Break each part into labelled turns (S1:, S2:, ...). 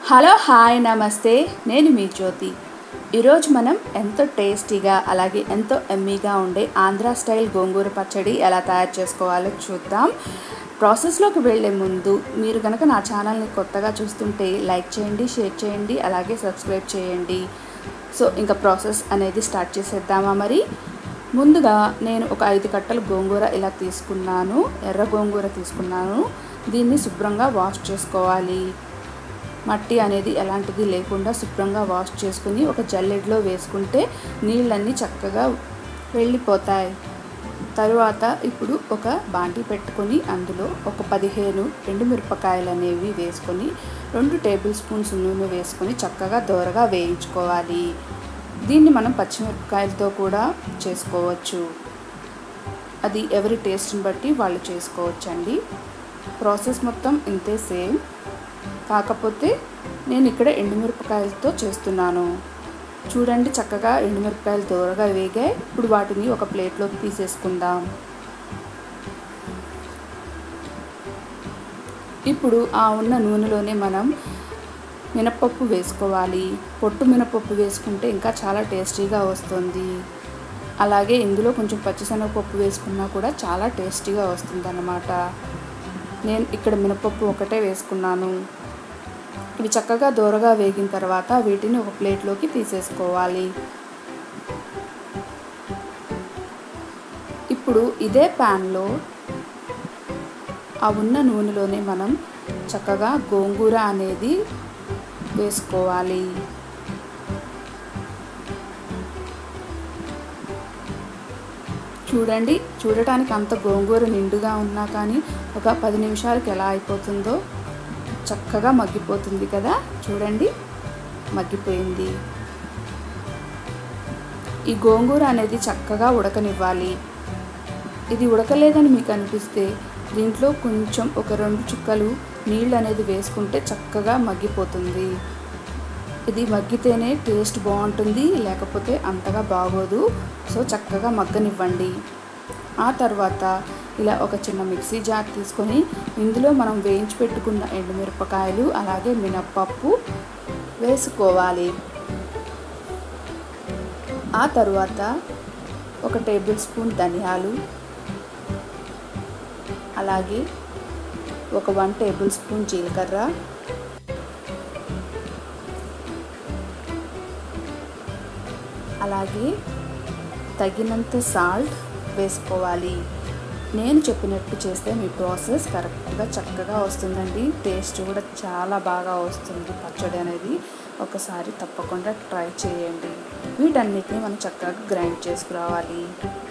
S1: hello hi నమస్తే నేను మీ జ్యోతి ఈరోజు మనం ఎంతో టేస్టీగా అలాగే ఎంతో ఎమ్మీగా ఉండే ఆంధ్ర స్టైల్ గోంగూర పచ్చడి ఎలా తయారు చేసుకోవాలో చూద్దాం ప్రాసెస్లోకి వెళ్ళే ముందు మీరు కనుక నా ఛానల్ని కొత్తగా చూస్తుంటే లైక్ చేయండి షేర్ చేయండి అలాగే సబ్స్క్రైబ్ చేయండి సో ఇంకా ప్రాసెస్ అనేది స్టార్ట్ చేసేద్దామా మరి ముందుగా నేను ఒక ఐదు కట్టలు గోంగూర ఇలా తీసుకున్నాను ఎర్ర గోంగూర తీసుకున్నాను దీన్ని శుభ్రంగా వాష్ చేసుకోవాలి మట్టి అనేది ఎలాంటిది లేకుండా శుభ్రంగా వాష్ చేసుకుని ఒక జల్లెడలో వేసుకుంటే నీళ్ళన్నీ చక్కగా వెళ్ళిపోతాయి తరువాత ఇప్పుడు ఒక బాండి పెట్టుకొని అందులో ఒక పదిహేను ఎండుమిరపకాయలు అనేవి వేసుకొని రెండు టేబుల్ స్పూన్స్ నూనె వేసుకొని చక్కగా దోరగా వేయించుకోవాలి దీన్ని మనం పచ్చిమిరపకాయలతో కూడా చేసుకోవచ్చు అది ఎవరి టేస్ట్ని బట్టి వాళ్ళు చేసుకోవచ్చండి ప్రాసెస్ మొత్తం ఇంతే సేమ్ కాకపోతే నేను ఇక్కడ ఎండుమిరపకాయలతో చేస్తున్నాను చూడండి చక్కగా ఎండుమిరపకాయలు దూరగా వేగాయి ఇప్పుడు వాటిని ఒక ప్లేట్లోకి తీసేసుకుందాం ఇప్పుడు ఆ ఉన్న నూనెలోనే మనం మినపప్పు వేసుకోవాలి పొట్టు మినపప్పు వేసుకుంటే ఇంకా చాలా టేస్టీగా వస్తుంది అలాగే ఇందులో కొంచెం పచ్చిశనగపప్పు వేసుకున్నా కూడా చాలా టేస్టీగా వస్తుంది అన్నమాట నేను ఇక్కడ మినపప్పు ఒకటే వేసుకున్నాను ఇవి చక్కగా దూరగా వేగిన తర్వాత వీటిని ఒక ప్లేట్లోకి తీసేసుకోవాలి ఇప్పుడు ఇదే ప్యాన్లో ఆ ఉన్న నూనెలోనే మనం చక్కగా గోంగూర అనేది వేసుకోవాలి చూడండి చూడటానికి అంత గోంగూర నిండుగా ఉన్నా కానీ ఒక పది నిమిషాలకి ఎలా అయిపోతుందో చక్కగా మగ్గిపోతుంది కదా చూడండి మగ్గిపోయింది ఈ గోంగూర అనేది చక్కగా ఉడకనివ్వాలి ఇది ఉడకలేదని మీకు అనిపిస్తే దీంట్లో కొంచెం ఒక రెండు చుక్కలు నీళ్ళు అనేది వేసుకుంటే చక్కగా మగ్గిపోతుంది ఇది మగ్గితేనే టేస్ట్ బాగుంటుంది లేకపోతే అంతగా బాగోదు సో చక్కగా మగ్గనివ్వండి ఆ తర్వాత ఇలా ఒక చిన్న మిక్సీ జార్ తీసుకొని ఇందులో మనం వేయించి పెట్టుకున్న ఎండుమిరపకాయలు అలాగే మినప్పప్పు వేసుకోవాలి ఆ తర్వాత ఒక టేబుల్ స్పూన్ ధనియాలు అలాగే ఒక వన్ టేబుల్ స్పూన్ జీలకర్ర అలాగే తగినంత సాల్ట్ వేసుకోవాలి నేను చెప్పినట్టు చేస్తే మీ ప్రాసెస్ కరెక్ట్గా చక్కగా వస్తుందండి టేస్ట్ కూడా చాలా బాగా వస్తుంది పచ్చడి అనేది ఒకసారి తప్పకుండా ట్రై చేయండి వీటన్నిటిని మనం చక్కగా గ్రైండ్ చేసుకురావాలి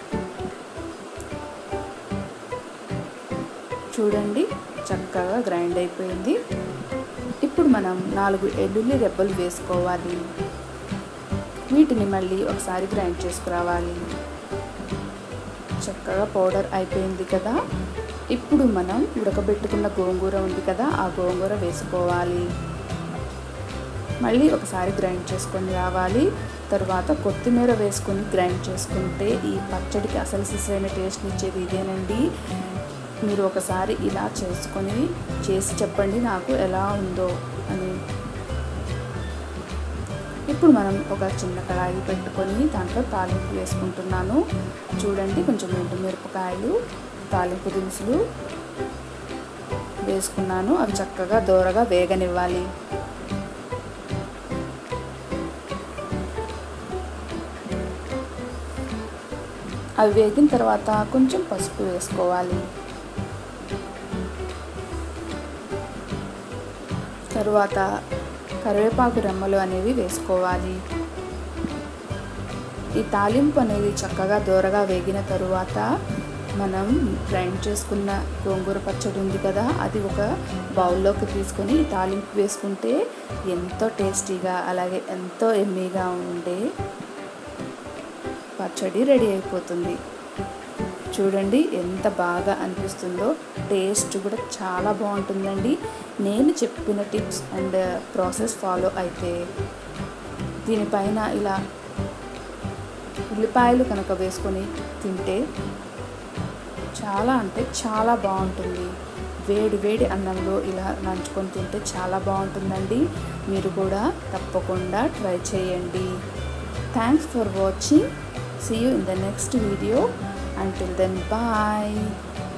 S1: చూడండి చక్కగా గ్రైండ్ అయిపోయింది ఇప్పుడు మనం నాలుగు ఎల్లుల్లి రెబ్బలు వేసుకోవాలి వీటిని మళ్ళీ ఒకసారి గ్రైండ్ చేసుకురావాలి చక్కగా పౌడర్ అయిపోయింది కదా ఇప్పుడు మనం ఉడకబెట్టుకున్న గోంగూర ఉంది కదా ఆ గోంగూర వేసుకోవాలి మళ్ళీ ఒకసారి గ్రైండ్ చేసుకొని రావాలి తర్వాత కొత్తిమీర వేసుకొని గ్రైండ్ చేసుకుంటే ఈ పచ్చడికి అసలు సిసైన టేస్ట్ ఇచ్చేది ఇదేనండి మీరు ఒకసారి ఇలా చేసుకొని చేసి చెప్పండి నాకు ఎలా ఉందో అని ఇప్పుడు మనం ఒక చిన్న కడాయి పెట్టుకొని దాంట్లో తాలింపు వేసుకుంటున్నాను చూడండి కొంచెం ఎండు మిరపకాయలు తాలింపు దినుసులు వేసుకున్నాను అవి చక్కగా దూరగా వేగనివ్వాలి అవి వేగిన తర్వాత కొంచెం పసుపు వేసుకోవాలి తరువాత కరివేపాకు రెమ్మలు అనేవి వేసుకోవాలి ఈ తాలింపు అనేది చక్కగా దూరగా వేగిన తరువాత మనం గ్రైండ్ చేసుకున్న గోంగూర పచ్చడి ఉంది కదా అది ఒక బౌల్లోకి తీసుకొని ఈ తాలింపు వేసుకుంటే ఎంతో టేస్టీగా అలాగే ఎంతో ఎమ్మీగా ఉండే పచ్చడి రెడీ అయిపోతుంది చూడండి ఎంత బాగా అనిపిస్తుందో టేస్ట్ కూడా చాలా బాగుంటుందండి నేను చెప్పిన టిప్స్ అండ్ ప్రాసెస్ ఫాలో అయితే దీనిపైన ఇలా ఉల్లిపాయలు కనుక వేసుకొని తింటే చాలా అంటే చాలా బాగుంటుంది వేడి వేడి అన్నంలో ఇలా నంచుకొని తింటే చాలా బాగుంటుందండి మీరు కూడా తప్పకుండా ట్రై చేయండి thanks for watching see you in the next video until then bye